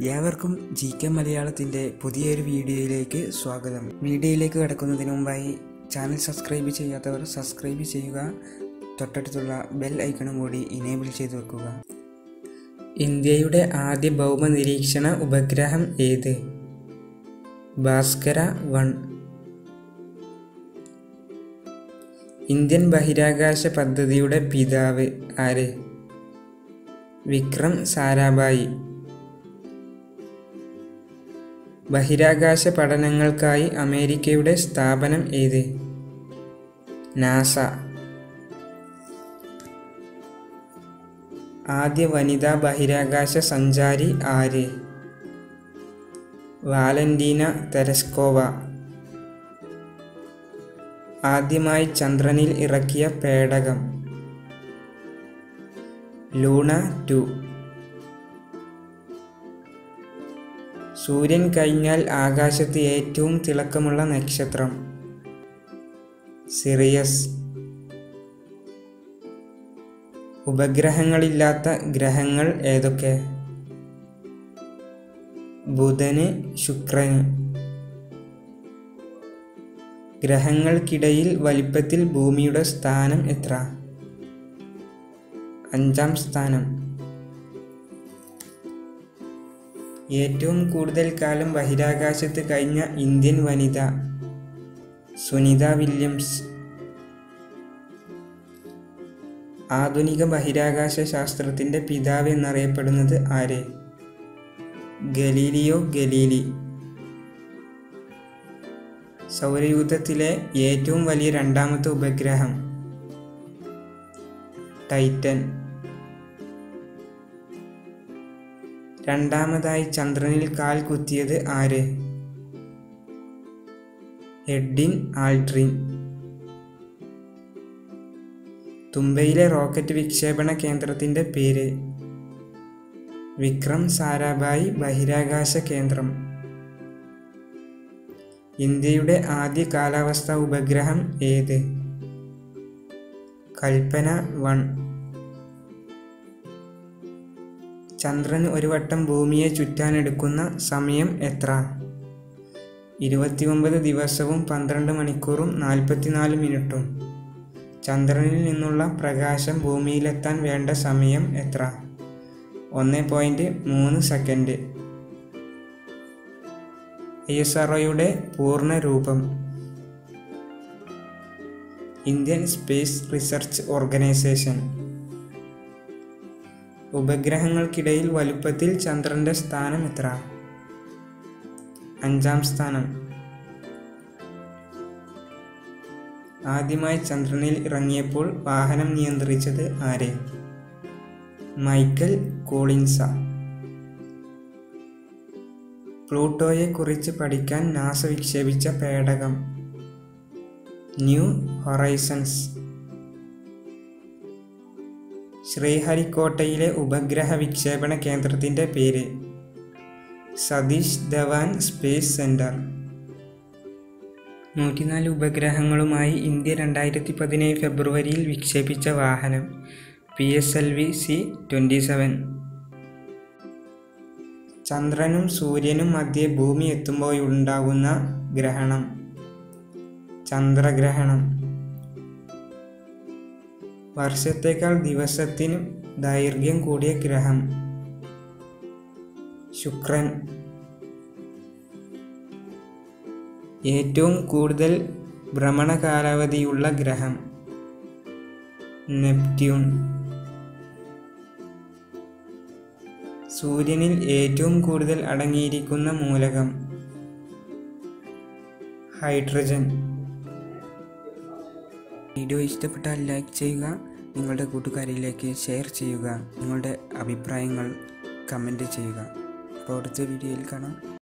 ഏവർക്കും G K മലയാളത്തിൻ്റെ പുതിയൊരു വീഡിയോയിലേക്ക് സ്വാഗതം വീഡിയോയിലേക്ക് കടക്കുന്നതിന് മുമ്പായി ചാനൽ സബ്സ്ക്രൈബ് ചെയ്യാത്തവർ സബ്സ്ക്രൈബ് ചെയ്യുക തൊട്ടടുത്തുള്ള ബെൽ ഐക്കണും കൂടി ഇനേബിൾ ചെയ്തു വെക്കുക ഇന്ത്യയുടെ ആദ്യ ഭൗമ നിരീക്ഷണ ഉപഗ്രഹം ഏത് ഭാസ്കര വൺ ഇന്ത്യൻ ബഹിരാകാശ പദ്ധതിയുടെ പിതാവ് ആര് വിക്രം സാരാഭായി ബഹിരാകാശ പഠനങ്ങൾക്കായി അമേരിക്കയുടെ സ്ഥാപനം ഏത് നാസ ആദ്യ വനിതാ ബഹിരാകാശ സഞ്ചാരി ആര് വാലന്റീന തെരസ്കോവ ആദ്യമായി ചന്ദ്രനിൽ ഇറക്കിയ പേടകം ലൂണ ടു സൂര്യൻ കഴിഞ്ഞാൽ ആകാശത്ത് ഏറ്റവും തിളക്കമുള്ള നക്ഷത്രം സിറിയസ് ഉപഗ്രഹങ്ങളില്ലാത്ത ഗ്രഹങ്ങൾ ഏതൊക്കെ ബുധന് ശുക്രന് ഗ്രഹങ്ങൾക്കിടയിൽ വലിപ്പത്തിൽ ഭൂമിയുടെ സ്ഥാനം എത്ര അഞ്ചാം സ്ഥാനം ഏറ്റവും കൂടുതൽ കാലം ബഹിരാകാശത്ത് കഴിഞ്ഞ ഇന്ത്യൻ വനിത സുനിത വില്യംസ് ആധുനിക ബഹിരാകാശ ശാസ്ത്രത്തിൻ്റെ പിതാവ് എന്നറിയപ്പെടുന്നത് ആര് ഗലീലിയോ ഗലീലി സൗരയൂഥത്തിലെ ഏറ്റവും വലിയ രണ്ടാമത്തെ ഉപഗ്രഹം ടൈറ്റൻ രണ്ടാമതായി ചന്ദ്രനിൽ കാൽ കുത്തിയത് ആര് എഡ്വിൻ ആൾട്രിൻ തുമ്പയിലെ റോക്കറ്റ് വിക്ഷേപണ കേന്ദ്രത്തിൻ്റെ പേര് വിക്രം സാരാഭായി ബഹിരാകാശ കേന്ദ്രം ഇന്ത്യയുടെ ആദ്യ കാലാവസ്ഥാ ഉപഗ്രഹം ഏത് കൽപ്പന വൺ ചന്ദ്രൻ ഒരു വട്ടം ഭൂമിയെ ചുറ്റാനെടുക്കുന്ന സമയം എത്ര ഇരുപത്തിയൊമ്പത് ദിവസവും പന്ത്രണ്ട് മണിക്കൂറും നാൽപ്പത്തിനാല് മിനിറ്റും ചന്ദ്രനിൽ നിന്നുള്ള പ്രകാശം ഭൂമിയിലെത്താൻ വേണ്ട സമയം എത്ര ഒന്ന് പോയിൻറ്റ് മൂന്ന് സെക്കൻഡ് ഐ എസ് ആർഒയുടെ പൂർണ്ണ രൂപം ഇന്ത്യൻ സ്പേസ് റിസർച്ച് ഓർഗനൈസേഷൻ ഉപഗ്രഹങ്ങൾക്കിടയിൽ വലുപ്പത്തിൽ ചന്ദ്രന്റെ സ്ഥാനം എത്ര അഞ്ചാം സ്ഥാനം ആദ്യമായി ചന്ദ്രനിൽ ഇറങ്ങിയപ്പോൾ വാഹനം നിയന്ത്രിച്ചത് ആര് മൈക്കൽ കോളിൻസ പ്ലൂട്ടോയെ കുറിച്ച് പഠിക്കാൻ നാസ വിക്ഷേപിച്ച പേടകം ന്യൂ ഹൊറൈസൺസ് ശ്രീഹരിക്കോട്ടയിലെ ഉപഗ്രഹ വിക്ഷേപണ കേന്ദ്രത്തിൻ്റെ പേര് സതീഷ് ധവാൻ സ്പേസ് സെൻറ്റർ നൂറ്റിനാല് ഉപഗ്രഹങ്ങളുമായി ഇന്ത്യ രണ്ടായിരത്തി പതിനേഴ് ഫെബ്രുവരിയിൽ വിക്ഷേപിച്ച വാഹനം P S L V C twenty seven ചന്ദ്രനും സൂര്യനും മധ്യേ ഭൂമി എത്തുമ്പോഴുണ്ടാകുന്ന ഗ്രഹണം ചന്ദ്രഗ്രഹണം വർഷത്തേക്കാൾ ദിവസത്തിന് ദൈർഘ്യം കൂടിയ ഗ്രഹം ശുക്രൻ ഏറ്റവും കൂടുതൽ ഭ്രമണ കാലാവധിയുള്ള ഗ്രഹം നെപ്റ്റ്യൂൺ സൂര്യനിൽ ഏറ്റവും കൂടുതൽ അടങ്ങിയിരിക്കുന്ന മൂലകം ഹൈഡ്രജൻ വീഡിയോ ഇഷ്ടപ്പെട്ടാൽ ലൈക്ക് ചെയ്യുക നിങ്ങളുടെ കൂട്ടുകാരിലേക്ക് ഷെയർ ചെയ്യുക നിങ്ങളുടെ അഭിപ്രായങ്ങൾ കമൻറ്റ് ചെയ്യുക അപ്പോൾ അടുത്ത വീഡിയോയിൽ കാണാം